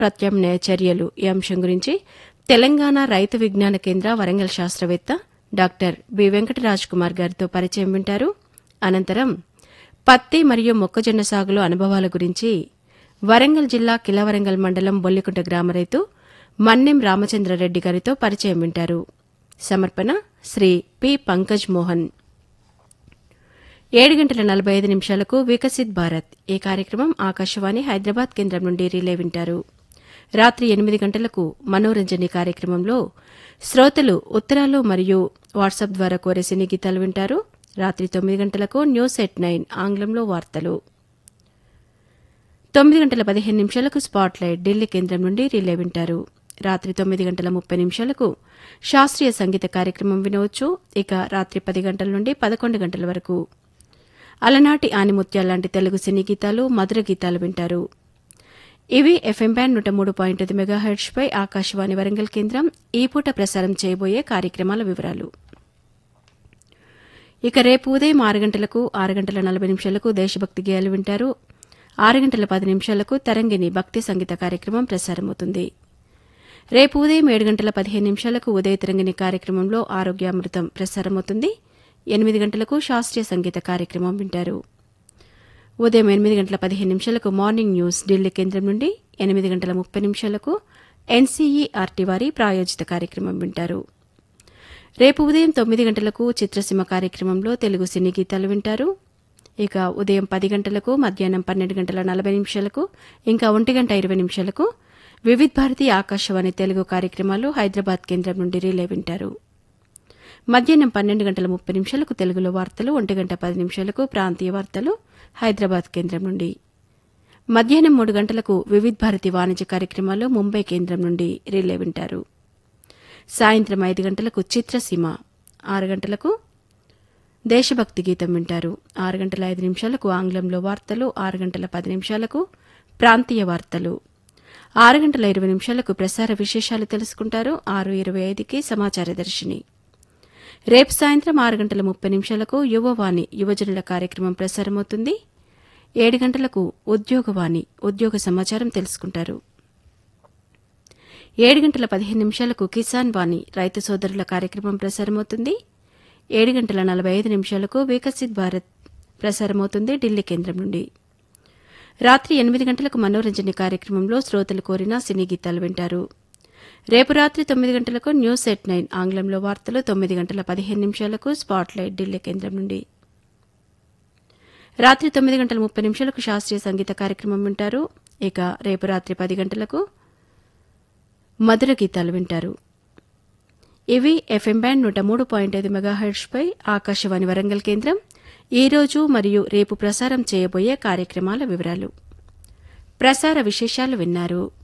ప్రత్యామ్నాయ చర్యలు ఈ అంశం గురించి తెలంగాణ రైతు విజ్ఞాన కేంద్ర వరంగల్ శాస్త్రవేత్త డాక్టర్ బి వెంకటరాజ్ కుమార్ గారితో పరిచయం వింటారు అనంతరం పత్తి మరియు మొక్కజొన్న సాగులో అనుభవాల గురించి వరంగల్ జిల్లా కిలవరంగల్ మండలం బొల్లికుంట గ్రామ రైతు మన్నెం రామచంద్రారెడ్డి గారితో పరిచయం వింటారు సమర్పణ శ్రీ పి పంకజ్ మోహన్ ఏడు గంటల నలభై ఐదు నిమిషాలకు వికసిత్ భారత్ ఈ కార్యక్రమం ఆకాశవాణి హైదరాబాద్ కేంద్రం నుండి రిలే వింటారు రాత్రి ఎనిమిది గంటలకు మనోరంజని కార్యక్రమంలో శ్రోతలు ఉత్తరాలు మరియు వాట్సాప్ ద్వారా కోరే సినీ గీతాలు వింటారు రాత్రి తొమ్మిది గంటలకు న్యూస్ ఎట్ నైన్ ఆంగ్లంలో వార్తలు తొమ్మిది గంటల పదిహేను నిమిషాలకు స్పాట్ లైట్ ఢిల్లీ కేంద్రం నుండి రిలే వింటారు రాత్రి తొమ్మిది గంటల ముప్పై నిమిషాలకు శాస్త్రీయ సంగీత కార్యక్రమం వినవచ్చు ఇక రాత్రి పది గంటల నుండి పదకొండు గంటల వరకు అలనాటి ఆనిముత్యాల లాంటి తెలుగు సినీ గీతాలు మధుర గీతాలు వింటారు ఇవి ఎఫ్ఎం బ్యాండ్ నూట మూడు పాయింట్ ఐదు మెగాహెర్ట్స్ పై ఆకాశవాణి వరంగల్ కేంద్రం ఈ పూట ప్రసారం చేయబోయే కార్యక్రమాల వివరాలు ఇక రేపు ఉదయం ఆరు గంటలకు ఆరు గంటల నలభై నిమిషాలకు దేశభక్తి గేయాలు వింటారు ఆరు గంటల పది నిమిషాలకు తరంగిణి భక్తి సంగీత కార్యక్రమం ప్రసారమవుతుంది రేపు ఉదయం ఏడు గంటల పదిహేను నిమిషాలకు ఉదయ తరంగిణి కార్యక్రమంలో ఆరోగ్యామృతం ప్రసారమవుతుంది ఎనిమిది గంటలకు శాస్త్రీయ సంగీత కార్యక్రమం వింటారు ఉదయం ఎనిమిది గంటల పదిహేను నిమిషాలకు మార్నింగ్ న్యూస్ ఢిల్లీ కేంద్రం నుండి ఎనిమిది గంటల ముప్పై నిమిషాలకు ఎన్సీఈఆర్టీ వారి ప్రాయోజిత కార్యక్రమం వింటారు రేపు ఉదయం తొమ్మిది గంటలకు చిత్రసీమ కార్యక్రమంలో తెలుగు సినీ గీతాలు వింటారు ఇక ఉదయం పది గంటలకు మధ్యాహ్నం పన్నెండు గంటల నలభై నిమిషాలకు ఇంకా ఒంటి గంట ఇరవై నిమిషాలకు వివిధ్ భారతి ఆకాశవాణి తెలుగు కార్యక్రమాలు హైదరాబాద్ కేంద్రం నుండి రిలే వింటారు మధ్యాహ్నం పన్నెండు గంటల ముప్పై నిమిషాలకు తెలుగులో వార్తలు ఒంటి గంట పది నిమిషాలకు ప్రాంతీయ వార్తలు హైదరాబాద్ కేంద్రం నుండి మధ్యాహ్నం మూడు గంటలకు వివిధ్ భారతి వాణిజ్య కార్యక్రమాలు ముంబై కేంద్రం నుండి రిలే వింటారు సాయంత్రం ఐదు గంటలకు చిత్రసీమ ఆరు గంటలకు దేశభక్తి గీతం వింటారు ఆరు గంటల ఐదు నిమిషాలకు ఆంగ్లంలో వార్తలు ఆరు గంటల పది నిమిషాలకు ప్రాంతీయ వార్తలు ఆరు గంటల ఇరవై నిమిషాలకు ప్రసార విశేషాలు తెలుసుకుంటారు ఆరు ఇరవై ఐదుకి సమాచార దర్శిని రేపు సాయంత్రం ఆరు గంటల ముప్పై నిమిషాలకు యువవాణి యువజనుల కార్యక్రమం ప్రసారమవుతుంది ఏడు గంటలకు ఉద్యోగవాణి ఉద్యోగ సమాచారం తెలుసుకుంటారు ఏడు గంటల పదిహేను నిమిషాలకు కిసాన్ వాణి రైతు సోదరుల కార్యక్రమం ప్రసారమవుతుంది ఏడు గంటల నలభై ఐదు నిమిషాలకు వికసిత్ భారత్ ప్రసారమవుతుంది ఢిల్లీ కేంద్రం నుండి రాత్రి ఎనిమిది గంటలకు మనోరంజన కార్యక్రమంలో శ్రోతలు కోరిన సినీ గీతాలు వింటారు రేపు రాత్రి తొమ్మిది గంటలకు న్యూస్ ఎట్ నైన్ ఆంగ్లంలో వార్తలు తొమ్మిది గంటల పదిహేను నిమిషాలకు స్పాట్ లైట్ ఢిల్లీ కేంద్రం నుండి రాత్రి తొమ్మిది గంటల ముప్పై నిమిషాలకు శాస్త్రీయ సంగీత కార్యక్రమం వింటారు ఇక రేపు రాత్రి పది గంటలకు మధుర గీతాలు వింటారు ఇవి ఎఫ్ఎం బ్యాండ్ నూట మూడు పాయింట్ ఐదు మెగాహెర్ట్స్ పై ఆకాశవాణి వరంగల్ కేంద్రం ఈ రోజు మరియు రేపు ప్రసారం చేయబోయే కార్యక్రమాల వివరాలు ప్రసార విశేషాలు విన్నారు